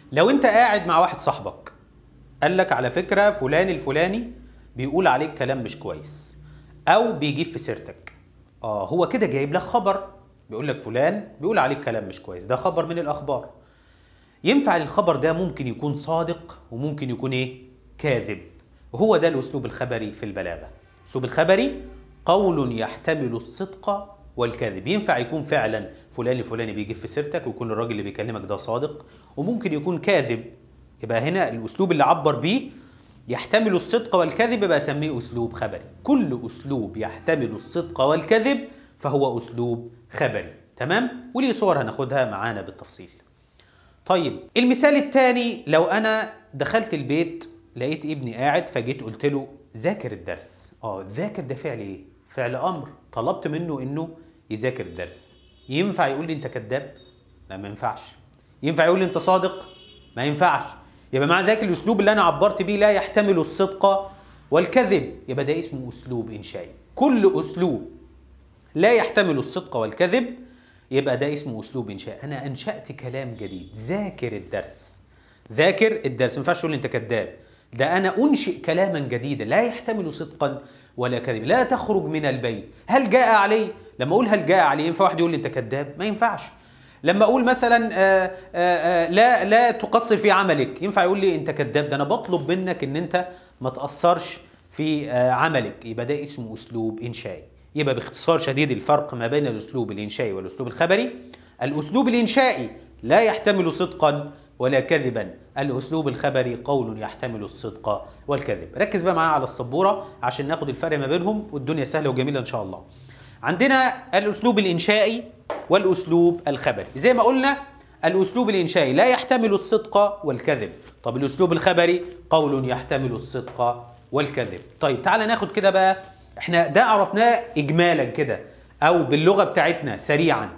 لو انت قاعد مع واحد صاحبك قال لك على فكره فلان الفلاني بيقول عليك كلام مش كويس او بيجيب في سيرتك اه هو كده جايب لك خبر بيقول لك فلان بيقول عليك كلام مش كويس ده خبر من الاخبار ينفع الخبر ده ممكن يكون صادق وممكن يكون ايه كاذب وهو ده الاسلوب الخبري في البلاغه الاسلوب الخبري قول يحتمل الصدق والكذب ينفع يكون فعلا فلان الفلاني بيجيب في سيرتك ويكون الراجل اللي بيكلمك ده صادق وممكن يكون كاذب يبقى هنا الاسلوب اللي عبر بيه يحتمل الصدق والكذب يبقى اسميه اسلوب خبري كل اسلوب يحتمل الصدق والكذب فهو اسلوب خبري تمام وليه صور هناخدها معانا بالتفصيل طيب المثال الثاني لو انا دخلت البيت لقيت ابني قاعد فجيت قلت له ذاكر الدرس اه ذاكر ده فعل ايه فعل امر طلبت منه انه يذاكر الدرس ينفع يقول لي انت كذاب لا ما ينفعش ينفع يقول لي انت صادق ما ينفعش يبقى مع ذلك الاسلوب اللي انا عبرت بيه لا يحتمل الصدق والكذب يبقى ده اسمه اسلوب انشائي كل اسلوب لا يحتمل الصدق والكذب يبقى ده اسمه اسلوب انشاء انا انشات كلام جديد ذاكر الدرس ذاكر الدرس ما ينفعش تقول لي انت كذاب ده انا انشئ كلاما جديدا لا يحتمل صدقا ولا كذب لا تخرج من البيت هل جاء علي لما اقول هل جاء علي ينفع واحد يقول لي انت كذاب ما ينفعش لما اقول مثلا آآ آآ لا لا تقصر في عملك ينفع يقول لي انت كذاب ده انا بطلب منك ان انت ما تاثرش في عملك يبقى ده اسمه اسلوب انشائي يبقى باختصار شديد الفرق ما بين الاسلوب الانشائي والاسلوب الخبري الاسلوب الانشائي لا يحتمل صدقا ولا كذبا الاسلوب الخبري قول يحتمل الصدق والكذب ركز بقى معايا على السبوره عشان ناخد الفرق ما بينهم والدنيا سهله وجميله ان شاء الله عندنا الاسلوب الانشائي والاسلوب الخبري زي ما قلنا الاسلوب الانشائي لا يحتمل الصدق والكذب طب الاسلوب الخبري قول يحتمل الصدق والكذب طيب تعالى ناخد كده بقى احنا ده عرفناه اجمالا كده او باللغه بتاعتنا سريعا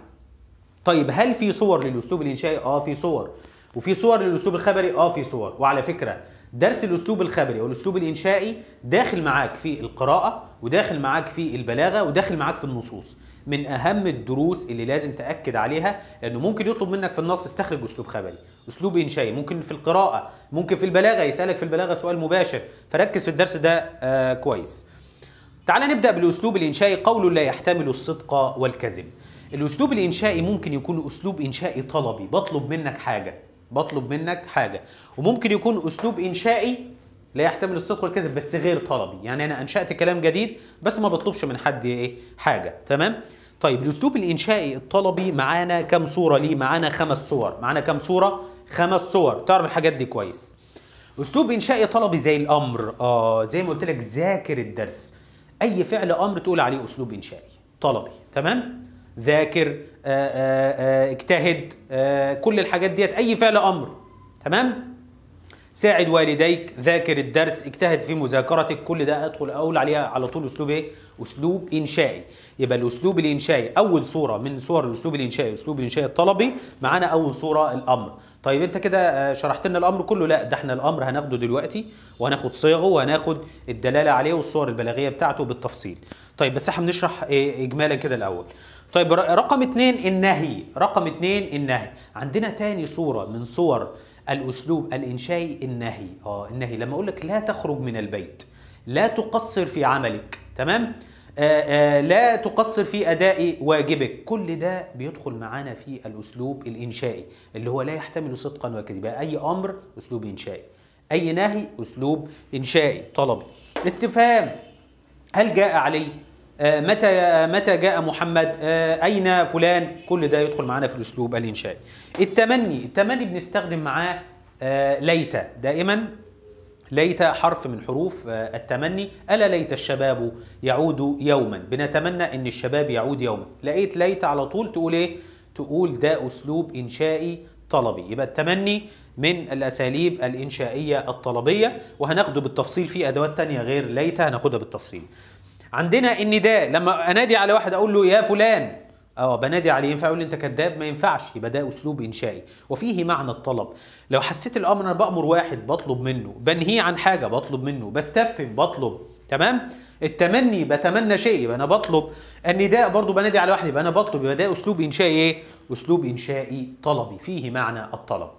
طيب هل في صور للاسلوب الانشائي اه في صور وفي صور للاسلوب الخبري اه في صور وعلى فكره درس الاسلوب الخبري والاسلوب الانشائي داخل معاك في القراءه وداخل معاك في البلاغه وداخل معاك في النصوص من اهم الدروس اللي لازم تاكد عليها لانه ممكن يطلب منك في النص استخرج اسلوب خبري اسلوب انشائي ممكن في القراءه ممكن في البلاغه يسالك في البلاغه سؤال مباشر فركز في الدرس ده آه كويس تعال نبدا بالاسلوب الانشائي قول لا يحتمل الصدق والكذب الاسلوب الانشائي ممكن يكون اسلوب انشائي طلبي بطلب منك حاجه بطلب منك حاجه وممكن يكون اسلوب انشائي لا يحتمل الصدق والكذب بس غير طلبي يعني انا انشات كلام جديد بس ما بطلبش من حد ايه حاجه تمام طيب الاسلوب الانشائي الطلبي معانا كم صوره ليه معانا خمس صور معانا كم صوره خمس صور تعرف الحاجات دي كويس اسلوب انشائي طلبي زي الامر اه زي ما قلت لك ذاكر الدرس اي فعل امر تقول عليه اسلوب انشائي طلبي تمام ذاكر آآ آآ اجتهد آآ كل الحاجات ديت اي فعل امر تمام ساعد والديك ذاكر الدرس اجتهد في مذاكرتك كل ده ادخل اقول عليها على طول اسلوب ايه اسلوب انشائي يبقى الاسلوب الانشائي اول صوره من صور الاسلوب الانشائي الاسلوب الانشائي الطلبي معانا اول صوره الامر طيب انت كده شرحت لنا الامر كله لا ده احنا الامر هناخده دلوقتي وهناخد صيغه وهناخد الدلاله عليه والصور البلاغيه بتاعته بالتفصيل طيب بس احنا بنشرح إيه اجمالا كده الاول طيب رقم اتنين النهي رقم اتنين النهي عندنا تاني صوره من صور الاسلوب الانشائي النهي اه النهي لما اقول لك لا تخرج من البيت لا تقصر في عملك تمام آآ آآ لا تقصر في اداء واجبك كل ده بيدخل معانا في الاسلوب الانشائي اللي هو لا يحتمل صدقا وكذبا اي امر اسلوب انشائي اي نهي اسلوب انشائي طلبي استفهام هل جاء علي آه متى متى جاء محمد آه اين فلان كل ده يدخل معانا في الاسلوب الانشائي التمني التمني بنستخدم معاه آه ليت دائما ليت حرف من حروف التمني الا ليت الشباب يعود يوما بنتمنى ان الشباب يعود يوما لقيت ليت على طول تقول ايه تقول ده اسلوب انشائي طلبي يبقى التمني من الاساليب الانشائيه الطلبيه وهناخده بالتفصيل في ادوات تانية غير ليت هناخدها بالتفصيل عندنا النداء لما انادي على واحد اقول له يا فلان اه بنادي عليه ينفع اقول لي انت كذاب ما ينفعش يبقى ده اسلوب انشائي وفيه معنى الطلب لو حسيت الامر انا بامر واحد بطلب منه بنهيه عن حاجه بطلب منه بستفهم بطلب تمام التمني بتمنى شيء يبقى انا بطلب النداء برضو بنادي على واحد يبقى انا بطلب يبقى ده اسلوب انشائي ايه اسلوب انشائي طلبي فيه معنى الطلب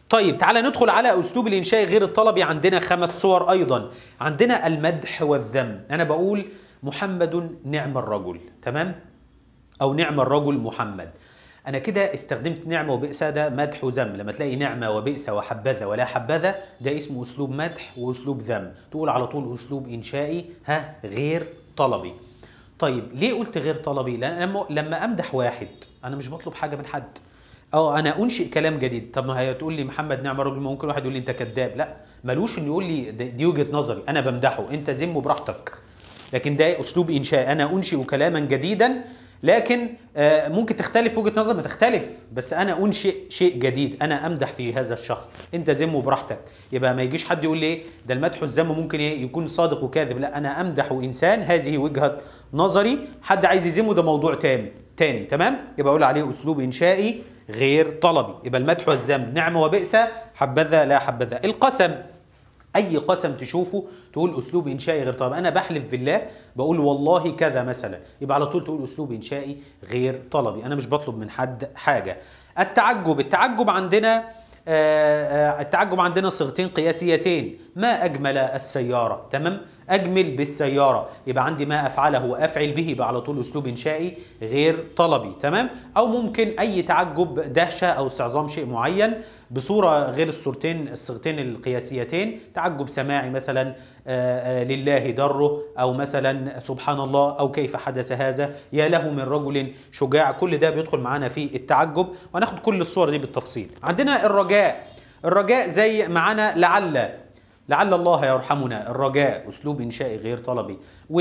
طيب تعالى ندخل على اسلوب الانشاء غير الطلبي عندنا خمس صور ايضا عندنا المدح والذم انا بقول محمد نعم الرجل تمام او نعم الرجل محمد انا كده استخدمت نعمه وبئس ده مدح وذم لما تلاقي نعمه وبئس وحبذا ولا حبذا ده اسمه اسلوب مدح واسلوب ذم تقول على طول اسلوب انشائي ها غير طلبي طيب ليه قلت غير طلبي لان لما- لما امدح واحد انا مش بطلب حاجه من حد اه انا انشئ كلام جديد طب ما هي تقول لي محمد نعم الرجل ممكن واحد يقول لي انت كذاب لا ملوش انه يقول لي ده- دي وجهه نظري انا بمدحه انت ذمه براحتك لكن ده اسلوب انشاء انا انشئ كلاما جديدا لكن آه، ممكن تختلف وجهه نظر ما تختلف بس انا انشئ شيء جديد انا امدح في هذا الشخص انت ذمه براحتك يبقى ما يجيش حد يقول لي إيه، ده المدح والذم ممكن إيه يكون صادق وكاذب لا انا امدح انسان هذه وجهه نظري حد عايز يذمه ده موضوع تاني تاني تمام يبقى اقول عليه اسلوب انشائي غير طلبي يبقى المدح والذم نعمه وبئس حبذا لا حبذا القسم اي قسم تشوفه تقول اسلوب انشائي غير طلبي انا بحلف بالله بقول والله كذا مثلا يبقى على طول تقول اسلوب انشائي غير طلبي انا مش بطلب من حد حاجه التعجب التعجب عندنا آه، آه، التعجب عندنا صيغتين قياسيتين ما اجمل السياره تمام اجمل بالسياره يبقى عندي ما افعله وافعل به يبقى على طول اسلوب انشائي غير طلبي تمام او ممكن اي تعجب دهشه او استعظام شيء معين بصوره غير الصورتين الصيغتين القياسيتين تعجب سماعي مثلا آه، آه، لله دره او مثلا سبحان الله او كيف حدث هذا يا له من رجل شجاع كل ده بيدخل معانا في التعجب وهناخد كل الصور دي بالتفصيل عندنا الرجاء الرجاء زي معانا لعل لعل الله يرحمنا الرجاء اسلوب انشائي غير طلبي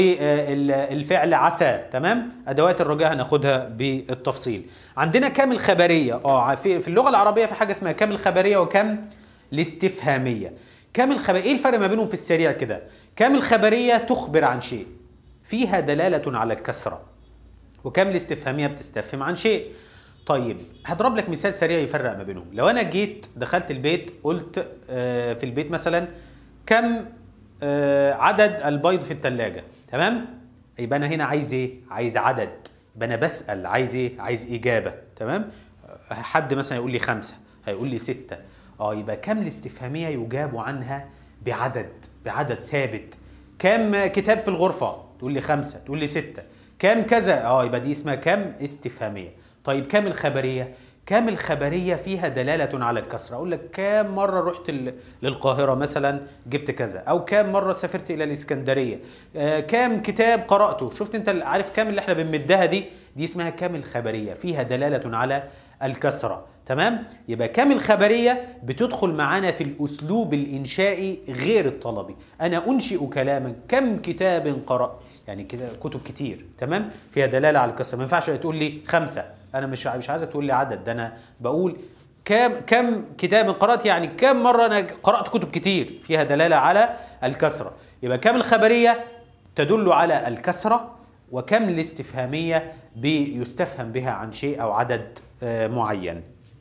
والفعل عسى تمام ادوات الرجاء هناخدها بالتفصيل عندنا كم الخبريه اه في في اللغه العربيه في حاجه اسمها كم الخبريه وكم الاستفهاميه كم الخبريه ايه الفرق ما بينهم في السريع كده كم الخبريه تخبر عن شيء فيها دلاله على الكسره وكم الاستفهاميه بتستفهم عن شيء طيب هضرب لك مثال سريع يفرق ما بينهم لو انا جيت دخلت البيت قلت آه، في البيت مثلا كم آه، عدد البيض في الثلاجه تمام يبقى انا هنا عايز ايه عايز عدد يبقى انا بسال عايز ايه عايز اجابه تمام آه، حد مثلا يقول لي خمسه هيقول لي سته اه يبقى كم الاستفهاميه يجاب عنها بعدد بعدد ثابت كم كتاب في الغرفه تقول لي خمسه تقول لي سته كم كذا اه يبقى دي اسمها كم استفهاميه طيب كم الخبريه كم الخبريه فيها دلاله على الكسره اقول لك كم مره رحت ال- للقاهره مثلا جبت كذا او كم مره سافرت الى الاسكندريه آه كم كتاب قراته شفت انت ال- عارف كم اللي احنا بنمدها دي دي اسمها كم الخبريه فيها دلاله على الكسره تمام يبقى كم الخبريه بتدخل معانا في الاسلوب الانشائي غير الطلبي انا انشئ كلاما كم كتاب قرات يعني كده كتب كتير تمام فيها دلاله على الكسره ما ينفعش تقول لي خمسه انا مش مش عايزك تقول لي عدد ده انا بقول كم كم كتاب قرات يعني كم مره انا قرات كتب كتير فيها دلاله على الكسره يبقى كم الخبريه تدل على الكسره وكم الاستفهاميه بيستفهم بها عن شيء او عدد آه، معين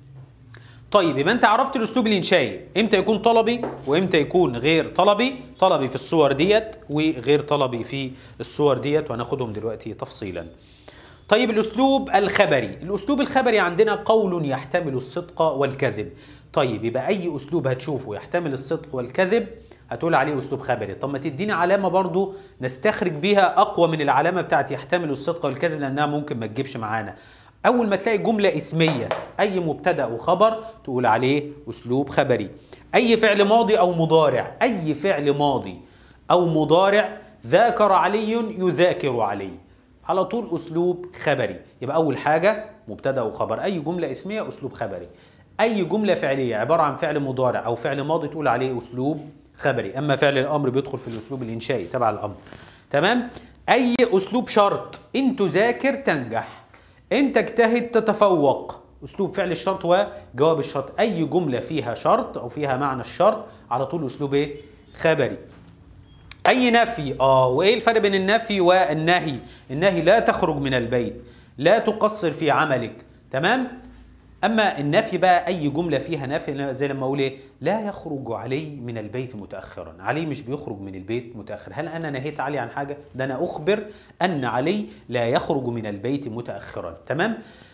طيب يبقى انت عرفت الاسلوب الانشائي امتى يكون طلبي وامتى يكون غير طلبي طلبي في الصور ديت وغير طلبي في الصور ديت وهناخدهم دلوقتي تفصيلا طيب الاسلوب الخبري الاسلوب الخبري عندنا قول يحتمل الصدق والكذب طيب يبقى اي اسلوب هتشوفه يحتمل الصدق والكذب هتقول عليه اسلوب خبري طب ما تديني علامه برضو نستخرج بيها اقوى من العلامه بتاعت يحتمل الصدق والكذب لانها ممكن ما تجيبش معانا اول ما تلاقي جمله اسميه اي مبتدا وخبر تقول عليه اسلوب خبري اي فعل ماضي او مضارع اي فعل ماضي او مضارع ذاكر علي يذاكر علي على طول اسلوب خبري يبقى اول حاجه مبتدا وخبر اي جمله اسميه اسلوب خبري اي جمله فعليه عباره عن فعل مضارع او فعل ماضي تقول عليه اسلوب خبري اما فعل الامر بيدخل في الاسلوب الانشائي تبع الامر تمام اي اسلوب شرط ان تذاكر تنجح ان تجتهد تتفوق اسلوب فعل الشرط وجواب الشرط اي جمله فيها شرط او فيها معنى الشرط على طول اسلوب ايه خبري اي نفي اه وايه الفرق بين النفي والنهي النهي لا تخرج من البيت لا تقصر في عملك تمام اما النفي بقى اي جمله فيها نفي زي لما اقول ايه لا يخرج علي من البيت متاخرا علي مش بيخرج من البيت متاخر هل انا نهيت علي عن حاجه ده انا اخبر ان علي لا يخرج من البيت متاخرا تمام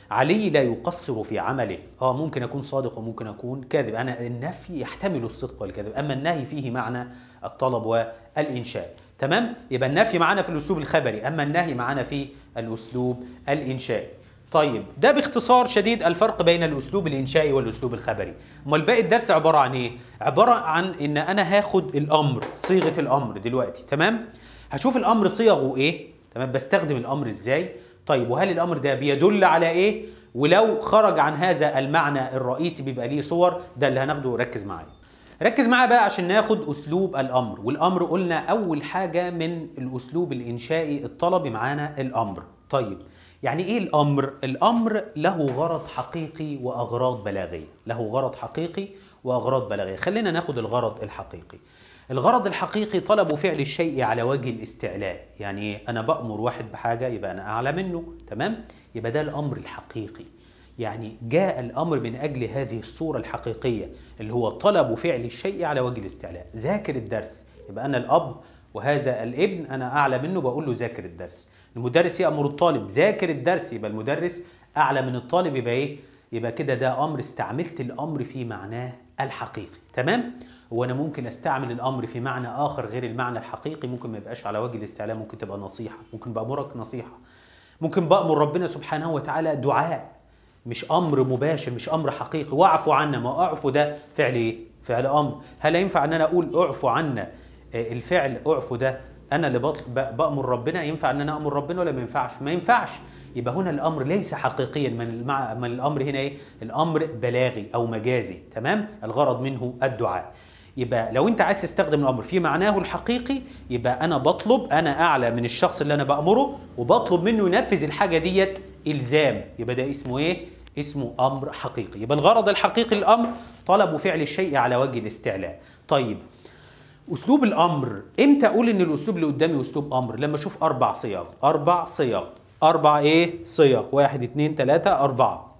علي لا يقصر في عمله اه ممكن اكون صادق وممكن اكون كاذب انا النفي يحتمل الصدق والكذب اما النهي فيه معنى الطلب والانشاء تمام يبقى النفي معانا في الاسلوب الخبري اما النهي معانا في الاسلوب الانشائي طيب ده باختصار شديد الفرق بين الاسلوب الانشائي والاسلوب الخبري امال باقي الدرس عباره عن ايه عباره عن ان انا هاخد الامر صيغه الامر دلوقتي تمام هشوف الامر صيغه ايه تمام بستخدم الامر ازاي طيب وهل الامر ده بيدل على ايه ولو خرج عن هذا المعنى الرئيسي بيبقى ليه صور ده اللي هناخده ركز معايا ركز معايا بقى عشان ناخد اسلوب الامر والامر قلنا اول حاجه من الاسلوب الانشائي الطلبي معانا الامر طيب يعني ايه الامر الامر له غرض حقيقي واغراض بلاغيه له غرض حقيقي واغراض بلاغيه خلينا ناخد الغرض الحقيقي الغرض الحقيقي طلب فعل الشيء على وجه الاستعلاء يعني إيه؟ انا بامر واحد بحاجه يبقى انا اعلى منه تمام يبقى ده الامر الحقيقي يعني جاء الامر من اجل هذه الصوره الحقيقيه اللي هو طلب فعل الشيء على وجه الاستعلاء ذاكر الدرس يبقى انا الاب وهذا الابن انا اعلى منه بقول له ذاكر الدرس المدرس يامر الطالب ذاكر الدرس يبقى المدرس اعلى من الطالب يبقى ايه يبقى كده ده امر استعملت الامر في معناه الحقيقي تمام وانا ممكن استعمل الامر في معنى اخر غير المعنى الحقيقي ممكن ما يبقاش على وجه الاستعلاء ممكن تبقى نصيحه ممكن بامرك نصيحه ممكن بامر ربنا سبحانه وتعالى دعاء مش امر مباشر مش امر حقيقي واعفو عنا ما اعفو ده فعل ايه فعل امر هل ينفع ان انا اقول اعفو عنا آه، الفعل اعفو ده انا اللي بطل- ب- بامر ربنا ينفع ان انا امر ربنا ولا ما ينفعش ما ينفعش يبقى هنا الامر ليس حقيقيا من المع... من الامر هنا ايه الامر بلاغي او مجازي تمام الغرض منه الدعاء يبقى لو انت عايز تستخدم الامر في معناه الحقيقي يبقى انا بطلب انا اعلى من الشخص اللي انا بامره وبطلب منه ينفذ الحاجه ديت الزام يبقى ده اسمه ايه اسمه امر حقيقي يبقى الغرض الحقيقي للامر طلب فعل الشيء على وجه الاستعلاء طيب اسلوب الامر امتى اقول ان الاسلوب اللي قدامي اسلوب امر لما اشوف اربع صيغ اربع صيغ اربع ايه صيغ واحد اتنين تلاته اربعه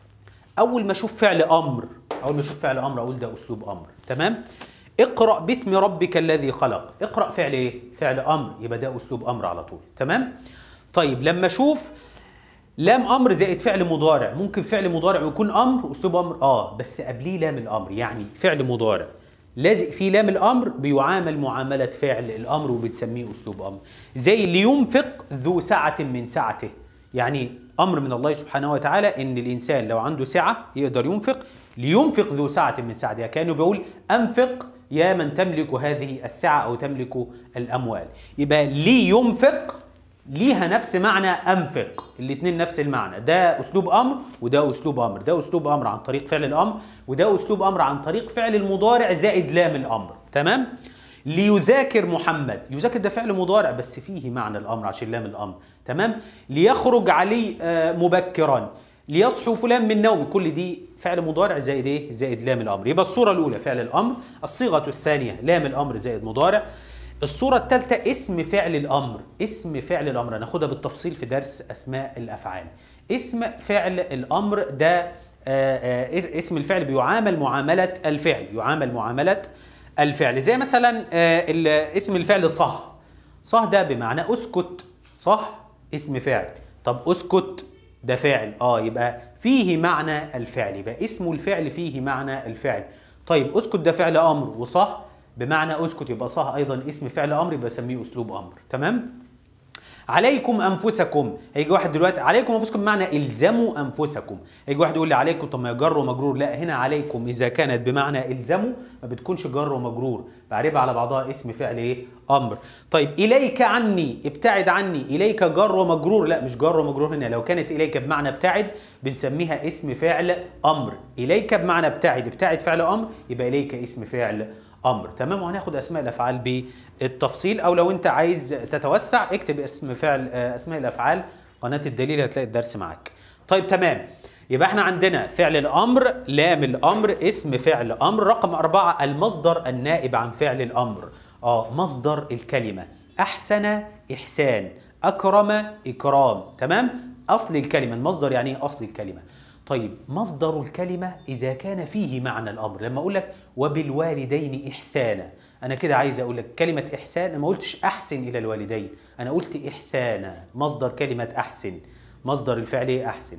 اول ما اشوف فعل امر اول ما اشوف فعل امر اقول ده اسلوب امر تمام اقرا باسم ربك الذي خلق اقرا فعل ايه فعل امر يبقى ده اسلوب امر على طول تمام طيب لما اشوف لام امر زائد فعل مضارع ممكن فعل مضارع يكون امر اسلوب امر اه بس قبليه لام الامر يعني فعل مضارع لازق فيه لام الامر بيعامل معامله فعل الامر وبتسميه اسلوب امر زي لينفق ذو سعه من سعته يعني امر من الله سبحانه وتعالى ان الانسان لو عنده سعه يقدر ينفق لينفق ذو سعه من سعته يعني كانه بيقول انفق يا من تملك هذه السعه او تملك الاموال يبقى لينفق ليها نفس معنى انفق الاثنين نفس المعنى ده اسلوب امر وده اسلوب امر ده اسلوب امر عن طريق فعل الامر وده اسلوب امر عن طريق فعل المضارع زائد لام الامر تمام ليذاكر محمد يذاكر ده فعل مضارع بس فيه معنى الامر عشان لام الامر تمام ليخرج علي آه، مبكرا ليصحو فلان من نومه كل دي فعل مضارع زائد ايه زائد لام الامر يبقى الصوره الاولى فعل الامر الصيغه الثانيه لام الامر زائد مضارع الصورة الثالثة اسم فعل الأمر اسم فعل الأمر هناخدها بالتفصيل في درس أسماء الأفعال اسم فعل الأمر ده آه، آه، اس- اسم الفعل بيعامل معاملة الفعل يعامل معاملة الفعل زي مثلا آه، ال- اسم الفعل صح صح ده بمعنى اسكت صح اسم فعل طب اسكت ده فعل اه يبقى فيه معنى الفعل يبقى اسم الفعل فيه معنى الفعل طيب اسكت ده فعل امر وصح بمعنى اسكت يبقى صح ايضا اسم فعل امر يبقى اسميه اسلوب امر تمام عليكم انفسكم هيجي واحد دلوقتي عليكم انفسكم بمعنى الزموا انفسكم هيجي واحد يقول لي عليكم طب ما جر ومجرور لا هنا عليكم اذا كانت بمعنى الزموا ما بتكونش جر ومجرور بعربها على بعضها اسم فعل ايه امر طيب اليك عني ابتعد عني اليك جر ومجرور لا مش جر ومجرور هنا لو كانت اليك بمعنى ابتعد بنسميها اسم فعل امر اليك بمعنى ابتعد ابتعد فعل امر يبقى اليك اسم فعل امر تمام وهناخد اسماء الافعال بالتفصيل او لو انت عايز تتوسع اكتب اسم فعل آه، اسماء الافعال قناه الدليل هتلاقي الدرس معاك طيب تمام يبقى احنا عندنا فعل الامر لام الامر اسم فعل امر رقم أربعة المصدر النائب عن فعل الامر اه مصدر الكلمه احسن احسان اكرم اكرام تمام اصل الكلمه المصدر يعني ايه اصل الكلمه طيب مصدر الكلمة إذا كان فيه معنى الأمر لما أقول لك وبالوالدين إحسانا أنا كده عايز أقول لك كلمة إحسان أنا ما قلتش أحسن إلى الوالدين أنا قلت إحسانا مصدر كلمة أحسن مصدر الفعل إيه أحسن طيب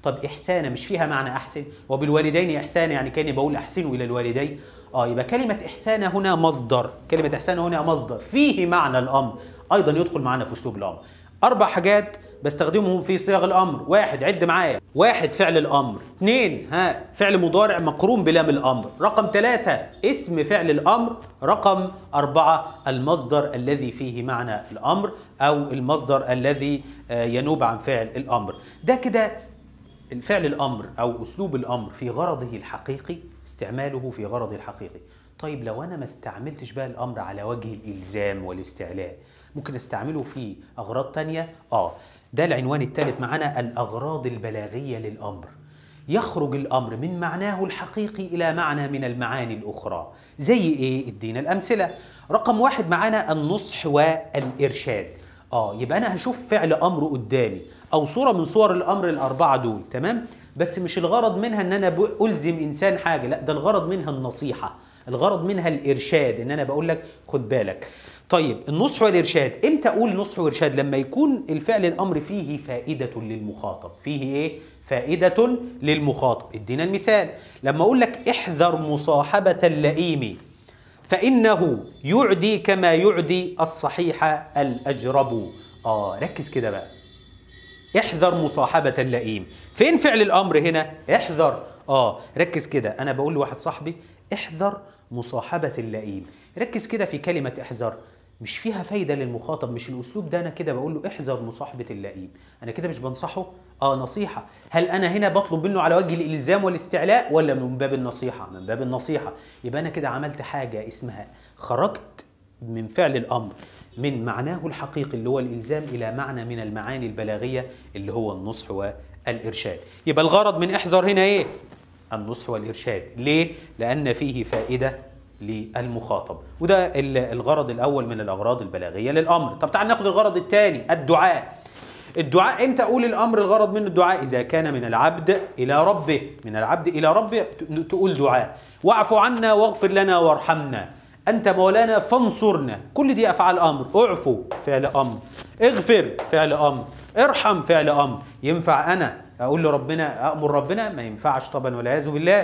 طب احسانا مش فيها معنى احسن وبالوالدين احسانا يعني كاني بقول احسنوا الى الوالدين اه يبقى كلمه احسان هنا مصدر كلمه احسان هنا مصدر فيه معنى الامر ايضا يدخل معنا في اسلوب الامر اربع حاجات بستخدمهم في صيغ الامر واحد عد معايا واحد فعل الامر اثنين ها فعل مضارع مقرون بلام الامر رقم ثلاثة اسم فعل الامر رقم أربعة المصدر الذي فيه معنى الامر او المصدر الذي آه، ينوب عن فعل الامر ده كده الفعل الامر او اسلوب الامر في غرضه الحقيقي استعماله في غرضه الحقيقي طيب لو انا ما استعملتش بقى الامر على وجه الالزام والاستعلاء ممكن استعمله في اغراض تانية اه ده العنوان الثالث معانا الاغراض البلاغيه للامر يخرج الامر من معناه الحقيقي الى معنى من المعاني الاخرى زي ايه ادينا الامثله رقم واحد معانا النصح والارشاد اه يبقى انا هشوف فعل امر قدامي او صوره من صور الامر الاربعه دول تمام بس مش الغرض منها ان انا ب- الزم انسان حاجه لا ده الغرض منها النصيحه الغرض منها الارشاد ان انا بقول لك خد بالك طيب النصح والارشاد امتى اقول نصح وارشاد لما يكون الفعل الامر فيه فائده للمخاطب فيه ايه فائده للمخاطب ادينا المثال لما اقول لك احذر مصاحبه اللئيم فإنه يعدي كما يعدي الصحيح الأجرب آه ركز كده بقى احذر مصاحبة اللئيم فين فعل الأمر هنا احذر آه ركز كده أنا بقول لواحد صاحبي احذر مصاحبة اللئيم ركز كده في كلمة احذر مش فيها فايدة للمخاطب مش الأسلوب ده أنا كده بقول له احذر مصاحبة اللئيم أنا كده مش بنصحه آه نصيحة هل أنا هنا بطلب منه على وجه الإلزام والاستعلاء ولا من باب النصيحة من باب النصيحة يبقى أنا كده عملت حاجة اسمها خرجت من فعل الأمر من معناه الحقيقي اللي هو الإلزام إلى معنى من المعاني البلاغية اللي هو النصح والإرشاد يبقى الغرض من احذر هنا إيه؟ النصح والإرشاد ليه؟ لأن فيه فائدة للمخاطب وده ال- الغرض الأول من الأغراض البلاغية للأمر طب تعال ناخد الغرض الثاني الدعاء الدعاء امتى اقول الامر الغرض منه الدعاء اذا كان من العبد الى ربه من العبد الى ربه ت- تقول دعاء واعف عنا واغفر لنا وارحمنا انت مولانا فانصرنا كل دي افعال امر اعفو فعل امر اغفر فعل امر ارحم فعل امر ينفع انا اقول لربنا امر ربنا ما ينفعش طبعا والعياذ بالله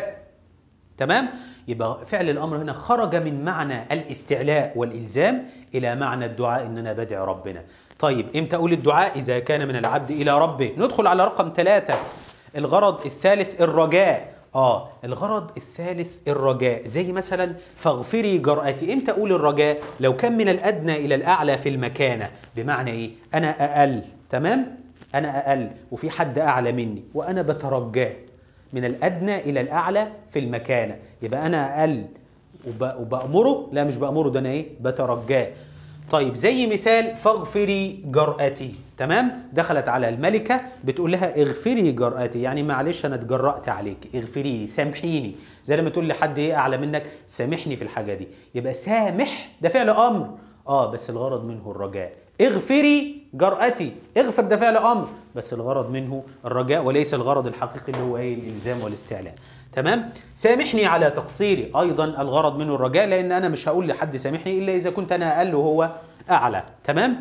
تمام يبقى فعل الامر هنا خرج من معنى الاستعلاء والالزام الى معنى الدعاء ان انا بدعي ربنا طيب امتى اقول الدعاء اذا كان من العبد الى ربه ندخل على رقم ثلاثة الغرض الثالث الرجاء اه الغرض الثالث الرجاء زي مثلا فاغفري جرأتي امتى اقول الرجاء لو كان من الادنى الى الاعلى في المكانه بمعنى ايه انا اقل تمام انا اقل وفي حد اعلى مني وانا بترجاه من الادنى الى الاعلى في المكانه يبقى انا اقل وب- وبامره لا مش بامره ده انا ايه بترجاه طيب زي مثال فاغفري جرأتي تمام دخلت على الملكة بتقول لها اغفري جرأتي يعني معلش انا اتجرأت عليك اغفري لي سامحيني زي لما تقول لحد ايه اعلى منك سامحني في الحاجة دي يبقى سامح ده فعل امر اه بس الغرض منه الرجاء اغفري جرأتي اغفر ده فعل امر بس الغرض منه الرجاء وليس الغرض الحقيقي اللي هو ايه الالزام والاستعلاء تمام سامحني على تقصيري ايضا الغرض منه الرجاء لان انا مش هقول لحد سامحني الا اذا كنت انا اقل وهو اعلى تمام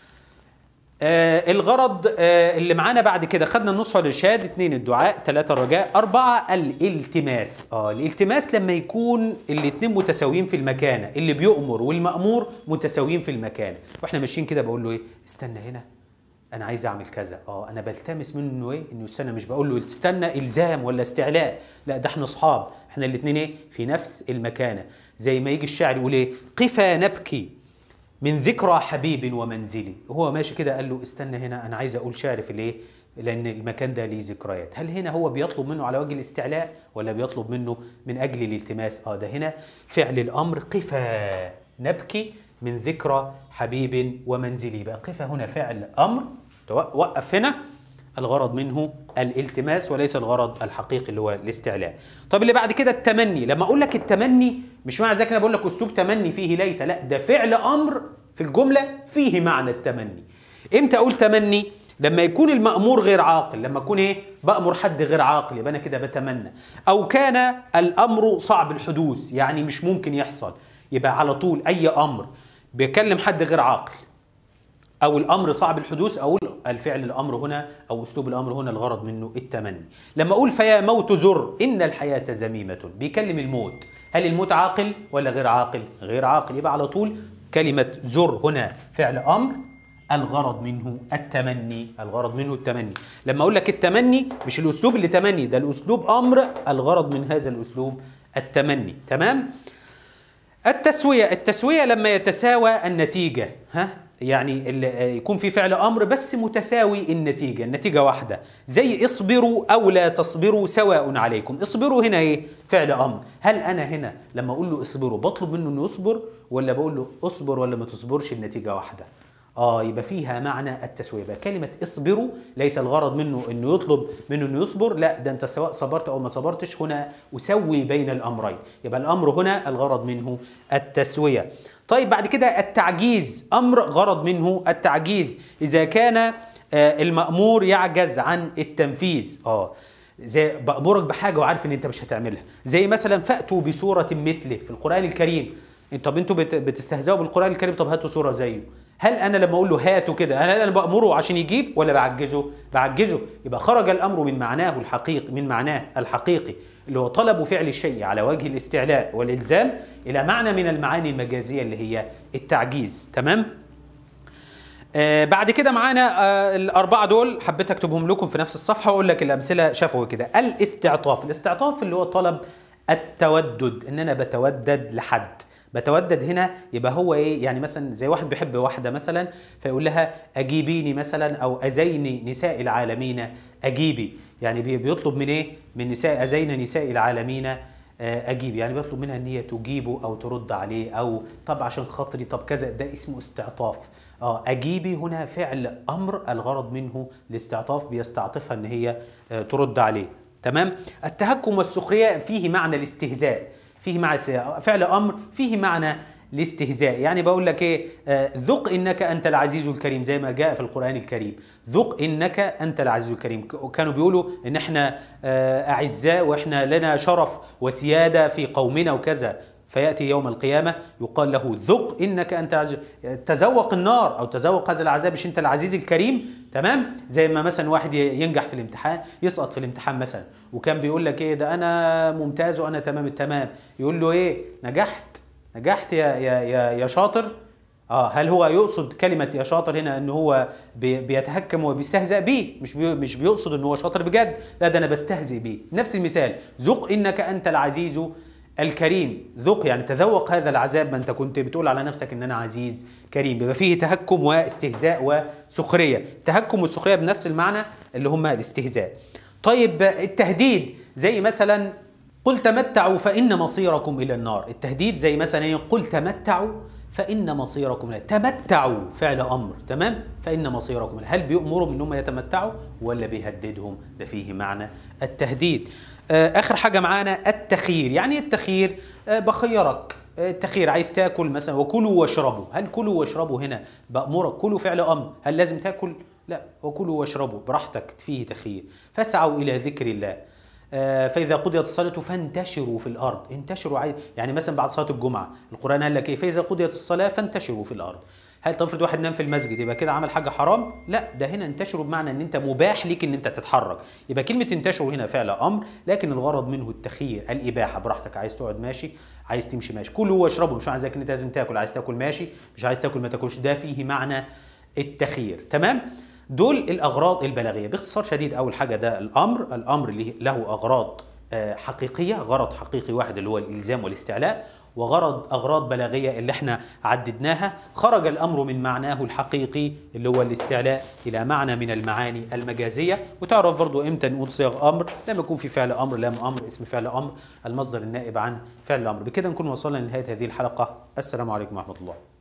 آه الغرض آه اللي معانا بعد كده خدنا النصح والارشاد اثنين الدعاء ثلاثة الرجاء أربعة الالتماس اه الالتماس لما يكون الاثنين متساويين في المكانة اللي بيؤمر والمأمور متساويين في المكانة واحنا ماشيين كده بقول له ايه استنى هنا انا عايز اعمل كذا اه انا بلتمس منه انه ايه انه يستنى مش بقول له استنى الزام ولا استعلاء لا ده احنا اصحاب احنا الاثنين ايه في نفس المكانه زي ما يجي الشاعر يقول ايه قفا نبكي من ذكرى حبيب ومنزلي هو ماشي كده قال له استنى هنا انا عايز اقول شعر في الايه لان المكان ده ليه ذكريات هل هنا هو بيطلب منه على وجه الاستعلاء ولا بيطلب منه من اجل الالتماس اه ده هنا فعل الامر قفا نبكي من ذكرى حبيب ومنزلي بقى قفا هنا فعل امر وقف هنا الغرض منه الالتماس وليس الغرض الحقيقي اللي هو الاستعلاء طب اللي بعد كده التمني لما اقول لك التمني مش معنى ذلك انا بقول لك اسلوب تمني فيه ليت لا ده فعل امر في الجمله فيه معنى التمني امتى اقول تمني لما يكون المأمور غير عاقل لما اكون ايه بأمر حد غير عاقل يبقى انا كده بتمنى او كان الامر صعب الحدوث يعني مش ممكن يحصل يبقى على طول اي امر بيكلم حد غير عاقل او الامر صعب الحدوث اقول الفعل الامر هنا او اسلوب الامر هنا الغرض منه التمني لما اقول فيا موت زر ان الحياه زميمه بيكلم الموت هل الموت عاقل ولا غير عاقل غير عاقل يبقى على طول كلمه زر هنا فعل امر الغرض منه التمني الغرض منه التمني لما اقول لك التمني مش الاسلوب اللي تمني ده الاسلوب امر الغرض من هذا الاسلوب التمني تمام التسويه التسويه لما يتساوى النتيجه ها يعني ال- يكون في فعل امر بس متساوي النتيجه النتيجه واحده زي اصبروا او لا تصبروا سواء عليكم اصبروا هنا ايه فعل امر هل انا هنا لما اقول له اصبروا بطلب منه انه يصبر ولا بقول له اصبر ولا ما تصبرش النتيجه واحده اه يبقى فيها معنى التسويه بقى كلمه اصبروا ليس الغرض منه انه يطلب منه انه يصبر لا ده انت سواء صبرت او ما صبرتش هنا اسوي بين الامرين يبقى الامر هنا الغرض منه التسويه طيب بعد كده التعجيز امر غرض منه التعجيز اذا كان آه، المامور يعجز عن التنفيذ اه زي بامرك بحاجه وعارف ان انت مش هتعملها زي مثلا فاتوا بسوره مثله في القران الكريم طب انتوا بت- بتستهزئوا بالقران الكريم طب هاتوا سوره زيه هل انا لما اقول له هاتوا كده هل انا بامره عشان يجيب ولا بعجزه بعجزه يبقى خرج الامر من معناه الحقيقي من معناه الحقيقي اللي هو طلب فعل الشيء على وجه الاستعلاء والالزام الى معنى من المعاني المجازيه اللي هي التعجيز تمام آه بعد كده معانا آه الأربعة دول حبيت أكتبهم لكم في نفس الصفحة وأقول لك الأمثلة شافوا كده الاستعطاف الاستعطاف اللي هو طلب التودد إن أنا بتودد لحد بتودد هنا يبقى هو ايه يعني مثلا زي واحد بيحب واحده مثلا فيقول لها اجيبيني مثلا او ازيني نساء العالمين اجيبي يعني بي- بيطلب من ايه من نساء ازين نساء العالمين آه، اجيب يعني بيطلب منها ان هي تجيبه او ترد عليه او طب عشان خاطري طب كذا ده اسمه استعطاف اه اجيبي هنا فعل امر الغرض منه الاستعطاف بيستعطفها ان هي آه، ترد عليه تمام التهكم والسخريه فيه معنى الاستهزاء فيه معنى الاستهزاء. فعل امر فيه معنى الاستهزاء يعني بقول لك ايه آه، ذق انك انت العزيز الكريم زي ما جاء في القران الكريم ذق انك انت العزيز الكريم ك- كانوا بيقولوا ان احنا آه، اعزاء واحنا لنا شرف وسياده في قومنا وكذا فياتي يوم القيامه يقال له ذق انك انت العزيز تذوق النار او تذوق هذا العذاب مش انت العزيز الكريم تمام زي ما مثلا واحد ي- ينجح في الامتحان يسقط في الامتحان مثلا وكان بيقول لك ايه ده انا ممتاز وانا تمام التمام يقول له ايه نجحت نجحت يا يا يا, يا شاطر اه هل هو يقصد كلمة يا شاطر هنا ان هو بي- بيتهكم وبيستهزأ بيه مش بي مش بيقصد ان هو شاطر بجد لا ده انا بستهزئ بيه نفس المثال ذق انك انت العزيز الكريم ذق يعني تذوق هذا العذاب ما انت كنت بتقول على نفسك ان انا عزيز كريم بيبقى فيه تهكم واستهزاء وسخرية التهكم والسخرية بنفس المعنى اللي هما الاستهزاء طيب التهديد زي مثلا قل تمتعوا فإن مصيركم إلى النار التهديد زي مثلا إيه؟ قل تمتعوا فإن مصيركم إلى تمتعوا فعل أمر تمام فإن مصيركم إلى هل بيأمرهم إنهم يتمتعوا ولا بيهددهم ده فيه معنى التهديد آه آخر حاجة معانا التخيير يعني إيه التخيير آه بخيرك آه، التخيير عايز تاكل مثلا وكلوا واشربوا هل كلوا واشربوا هنا بأمرك كلوا فعل أمر هل لازم تاكل لا وكلوا واشربوا براحتك فيه تخيير فاسعوا إلى ذكر الله آه، فإذا قضيت الصلاة فانتشروا في الأرض انتشروا عاي... يعني مثلا بعد صلاة الجمعة القرآن قال لك إيه فإذا قضيت الصلاة فانتشروا في الأرض هل تفرض واحد نام في المسجد يبقى كده عمل حاجة حرام؟ لا ده هنا انتشروا بمعنى ان انت مباح ليك ان انت تتحرك يبقى كلمة انتشروا هنا فعل امر لكن الغرض منه التخيير الاباحة براحتك عايز تقعد ماشي عايز تمشي ماشي كلوا واشربوا مش معنى ذلك ان انت لازم تاكل عايز تاكل ماشي مش عايز تاكل ما تاكلش ده فيه معنى التخيير تمام دول الاغراض البلاغيه باختصار شديد اول حاجه ده الامر الامر اللي له اغراض آه، حقيقيه غرض حقيقي واحد اللي هو الالزام والاستعلاء وغرض اغراض بلاغيه اللي احنا عددناها خرج الامر من معناه الحقيقي اللي هو الاستعلاء الى معنى من المعاني المجازيه وتعرف برضو امتى نقول صيغ امر لما يكون في فعل امر لام امر اسم فعل امر المصدر النائب عن فعل الامر بكده نكون وصلنا لنهايه هذه الحلقه السلام عليكم ورحمه الله